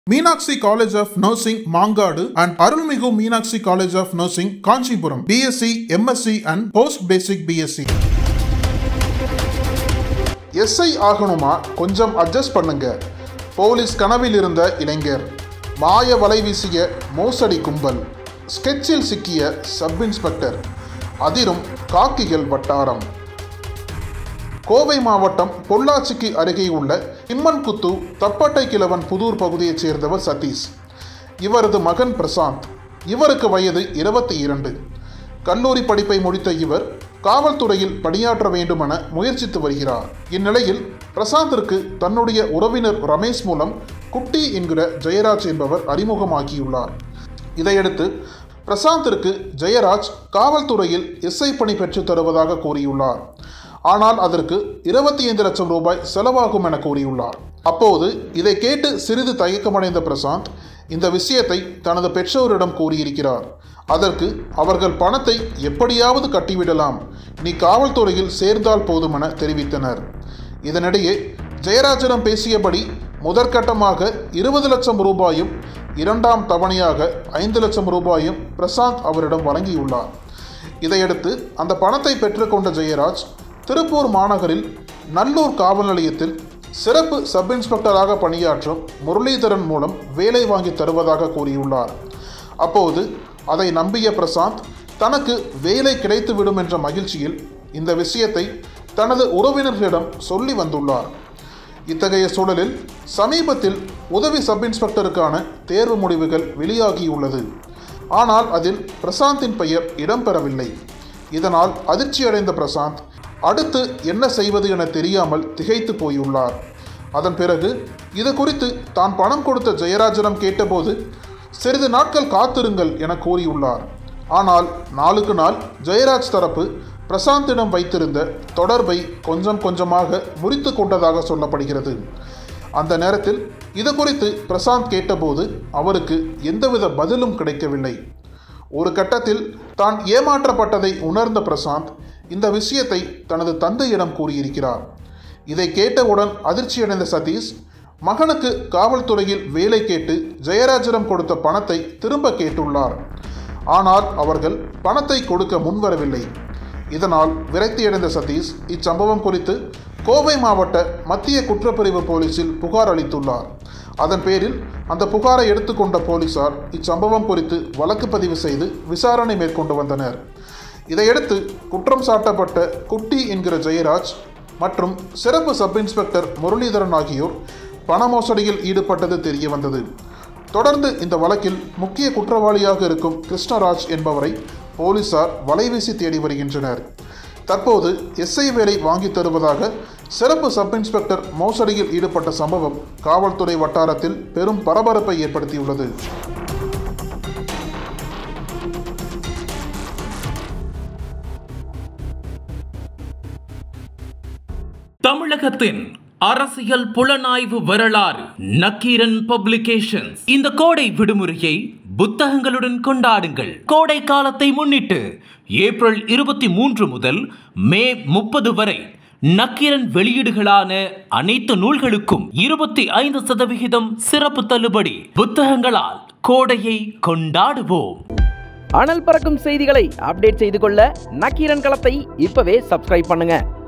Meenakshi college of nursing Mangadu and Arulmigu Meenakshi college of nursing Kanchipuram BSc MSc and post basic BSc SI ஆகணுமா கொஞ்சம் adjust பண்ணுங்க police கனவில் இருந்த இளைஞர் மாய வலை வீசிய மோசடி கும்பல் ஸ்கெட்சில் சிக்கிய சப் இன்ஸ்பெக்டர் அதிரும் காக்கிகள் வட்டாரம் கோவை மாவட்டம் பொள்ளாச்சிக்கு அருகே உள்ள இம்மன்குத்து தப்பட்டை கிழவன் புதூர் பகுதியைச் சேர்ந்தவர் சதீஷ் இவரது மகன் பிரசாந்த் இவருக்கு வயது இருபத்தி இரண்டு கல்லூரி படிப்பை முடித்த இவர் காவல்துறையில் பணியாற்ற வேண்டுமென முயற்சித்து வருகிறார் இந்நிலையில் பிரசாந்திற்கு தன்னுடைய உறவினர் ரமேஷ் மூலம் குட்டி என்கிற ஜெயராஜ் என்பவர் அறிமுகமாகியுள்ளார் இதையடுத்து பிரசாந்திற்கு ஜெயராஜ் காவல்துறையில் எஸ்ஐ பணி பெற்றுத் தருவதாக கூறியுள்ளார் ஆனால் அதற்கு இருபத்தி ஐந்து லட்சம் ரூபாய் செலவாகும் என கூறியுள்ளார் அப்போது இதை கேட்டு சிறிது தயக்கமடைந்த பிரசாந்த் இந்த விஷயத்தை தனது பெற்றோரிடம் கூறியிருக்கிறார் அதற்கு அவர்கள் பணத்தை எப்படியாவது கட்டிவிடலாம் நீ காவல்துறையில் சேர்ந்தால் போதுமென தெரிவித்தனர் இதனிடையே ஜெயராஜனிடம் பேசியபடி முதற்கட்டமாக இருபது லட்சம் ரூபாயும் இரண்டாம் தவணையாக ஐந்து லட்சம் ரூபாயும் பிரசாந்த் அவரிடம் வழங்கியுள்ளார் இதையடுத்து அந்த பணத்தை பெற்றுக்கொண்ட ஜெயராஜ் திருப்பூர் மாநகரில் நல்லூர் காவல் நிலையத்தில் சிறப்பு சப் இன்ஸ்பெக்டராக பணியாற்றும் முரளிதரன் மூலம் வேலை வாங்கி தருவதாக கூறியுள்ளார் அப்போது அதை நம்பிய பிரசாந்த் தனக்கு வேலை கிடைத்துவிடும் என்ற மகிழ்ச்சியில் இந்த விஷயத்தை தனது உறவினர்களிடம் சொல்லி வந்துள்ளார் இத்தகைய சூழலில் சமீபத்தில் உதவி சப் இன்ஸ்பெக்டருக்கான தேர்வு முடிவுகள் வெளியாகியுள்ளது ஆனால் அதில் பிரசாந்தின் பெயர் இடம்பெறவில்லை இதனால் அதிர்ச்சியடைந்த பிரசாந்த் அடுத்து என்ன செய்வது என தெரியாமல் திகைத்து போயுள்ளார் அதன் பிறகு இது குறித்து தான் பணம் கொடுத்த ஜெயராஜனிடம் கேட்டபோது சிறிது நாட்கள் காத்திருங்கள் என கூறியுள்ளார் ஆனால் நாளுக்கு நாள் ஜெயராஜ் தரப்பு பிரசாந்திடம் வைத்திருந்த தொடர்பை கொஞ்சம் கொஞ்சமாக முறித்து கொண்டதாக சொல்லப்படுகிறது அந்த நேரத்தில் இது குறித்து பிரசாந்த் கேட்டபோது அவருக்கு எந்தவித பதிலும் கிடைக்கவில்லை ஒரு கட்டத்தில் தான் ஏமாற்றப்பட்டதை உணர்ந்த பிரசாந்த் இந்த விஷயத்தை தனது தந்தையிடம் கூறியிருக்கிறார் இதை கேட்டவுடன் அதிர்ச்சியடைந்த சதீஷ் மகனுக்கு காவல்துறையில் வேலை கேட்டு ஜெயராஜிடம் கொடுத்த பணத்தை திரும்ப கேட்டுள்ளார் ஆனால் அவர்கள் பணத்தை கொடுக்க முன்வரவில்லை இதனால் விரக்தியடைந்த சதீஷ் இச்சம்பவம் குறித்து கோவை மாவட்ட மத்திய குற்றப்பிரிவு போலீசில் புகார் அளித்துள்ளார் அதன் பேரில் அந்த புகாரை எடுத்துக்கொண்ட போலீசார் இச்சம்பவம் குறித்து வழக்கு பதிவு செய்து விசாரணை மேற்கொண்டு வந்தனர் இதையடுத்து குற்றம் சாட்டப்பட்ட குட்டி என்கிற ஜெயராஜ் மற்றும் சிறப்பு சப் இன்ஸ்பெக்டர் முரளிதரன் ஆகியோர் பண மோசடியில் ஈடுபட்டது தெரிய வந்தது தொடர்ந்து இந்த வழக்கில் முக்கிய குற்றவாளியாக இருக்கும் கிருஷ்ணராஜ் என்பவரை போலீசார் வலைவீசி தேடி வருகின்றனர் தற்போது எஸ்ஐ வேலை வாங்கி தருவதாக சிறப்பு சப் இன்ஸ்பெக்டர் மோசடியில் ஈடுபட்ட சம்பவம் காவல்துறை வட்டாரத்தில் பெரும் பரபரப்பை ஏற்படுத்தியுள்ளது தமிழகத்தின் அரசியல் புலனாய்வு வரலாறு நக்கீரன் பப்ளிகேஷன்ஸ் இந்த கோடை விடுமுறையை புத்தகங்களுடன் கொண்டாடுங்கள் கோடை காலத்தை முன்னிட்டு ஏப்ரல் இருபத்தி மூன்று முதல் மே முப்பது வரை நக்கீரன் வெளியீடுகளான அனைத்து நூல்களுக்கும் இருபத்தி ஐந்து சதவிகிதம் சிறப்பு தள்ளுபடி புத்தகங்களால் கோடையை கொண்டாடுவோம் அனல் பறக்கும் செய்திகளை அப்டேட் செய்து கொள்ள நக்கீரன் களத்தை இப்பவே சப்ஸ்கிரைப் பண்ணுங்க